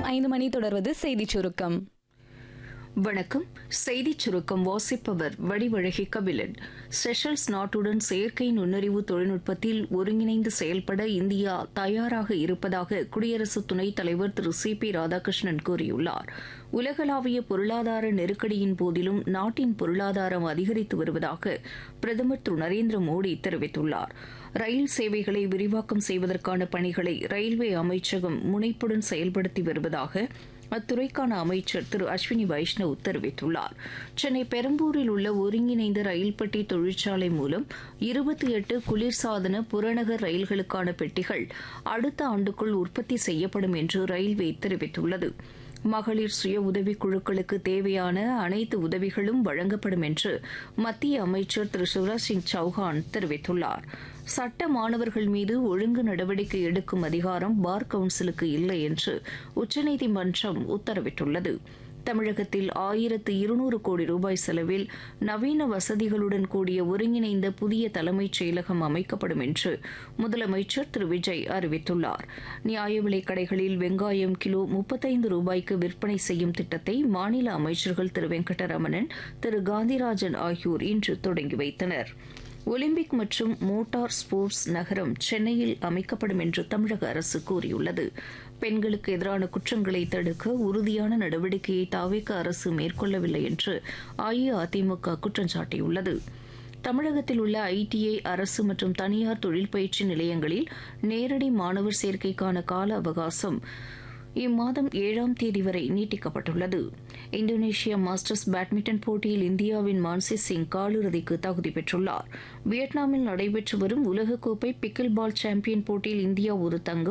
ஐந்து மணி தொடர்வது செய்திச் சுருக்கம் வணக்கம் செய்திச் சுருக்கம் வாசிப்பவர் வடிவழகி கபிலன் செஷல்ஸ் நாட்டுடன் செயற்கை நுண்ணறிவு தொழில்நுட்பத்தில் ஒருங்கிணைந்து செயல்பட இந்தியா தயாராக இருப்பதாக குடியரசு துணைத் தலைவர் திரு சி பி ராதாகிருஷ்ணன் கூறியுள்ளார் உலகளாவிய பொருளாதார நெருக்கடியின் போதிலும் நாட்டின் பொருளாதாரம் அதிகரித்து வருவதாக பிரதமர் திரு நரேந்திர மோடி தெரிவித்துள்ளார் ரயில் சேவைகளை விரிவாக்கம் செய்வதற்கான பணிகளை ரயில்வே அமைச்சகம் முனைப்புடன் செயல்படுத்தி வருவதாக அத்துறைக்கான அமைச்சர் திரு அஸ்வினி வைஷ்ணவ் தெரிவித்துள்ளார் சென்னை பெரம்பூரில் உள்ள ஒருங்கிணைந்த ரயில் பெட்டி தொழிற்சாலை மூலம் இருபத்தி எட்டு குளிர்சாதன புறநகர் ரயில்களுக்கான பெட்டிகள் அடுத்த ஆண்டுக்குள் உற்பத்தி செய்யப்படும் என்று ரயில்வே தெரிவித்துள்ளது மகளிர் சுய உதவிக் குழுக்களுக்கு தேவையான அனைத்து உதவிகளும் வழங்கப்படும் என்று மத்திய அமைச்சர் திரு சிவராஜ் சிங் சௌஹான் தெரிவித்துள்ளார் சட்ட மாணவர்கள் மீது ஒழுங்கு நடவடிக்கை எடுக்கும் அதிகாரம் பார் கவுன்சிலுக்கு இல்லை என்று உச்சநீதிமன்றம் உத்தரவிட்டுள்ளது தமிழகத்தில் ஆயிரத்து இருநூறு கோடி ரூபாய் செலவில் நவீன வசதிகளுடன் கூடிய ஒருங்கிணைந்த புதிய தலைமைச் செயலகம் அமைக்கப்படும் என்று முதலமைச்சர் திரு விஜய் அறிவித்துள்ளார் நியாய விலைக் கடைகளில் வெங்காயம் கிலோ முப்பத்தைந்து ரூபாய்க்கு விற்பனை செய்யும் திட்டத்தை மாநில அமைச்சர்கள் திரு வெங்கடரமணன் திரு காந்திராஜன் ஆகியோர் இன்று தொடங்கி வைத்தனர் ஒலிம்பிக் மற்றும் மோட்டார் ஸ்போர்ட்ஸ் நகரம் சென்னையில் அமைக்கப்படும் என்று தமிழக அரசு கூறியுள்ளது பெண்களுக்கு எதிரான குற்றங்களை தடுக்க உறுதியான நடவடிக்கையை தாவேக்க அரசு மேற்கொள்ளவில்லை என்று அஇஅதிமுக குற்றம் சாட்டியுள்ளது தமிழகத்தில் உள்ள ஐடிஐ அரசு மற்றும் தனியார் தொழில் பயிற்சி நிலையங்களில் நேரடி மாணவர் சேர்க்கைக்கான கால அவகாசம் இம்மாதம் ஏழாம் தேதி வரை நீட்டிக்கப்பட்டுள்ளது இந்தோனேஷியா மாஸ்டர்ஸ் பேட்மிண்டன் போட்டியில் இந்தியாவின் மான்சி சிங் காலிறுதிக்கு தகுதி பெற்றுள்ளார் வியட்நாமில் நடைபெற்று வரும் உலகக்கோப்பை பிக்கில் பால் சாம்பியன் போட்டியில் இந்தியா ஒரு தங்கம்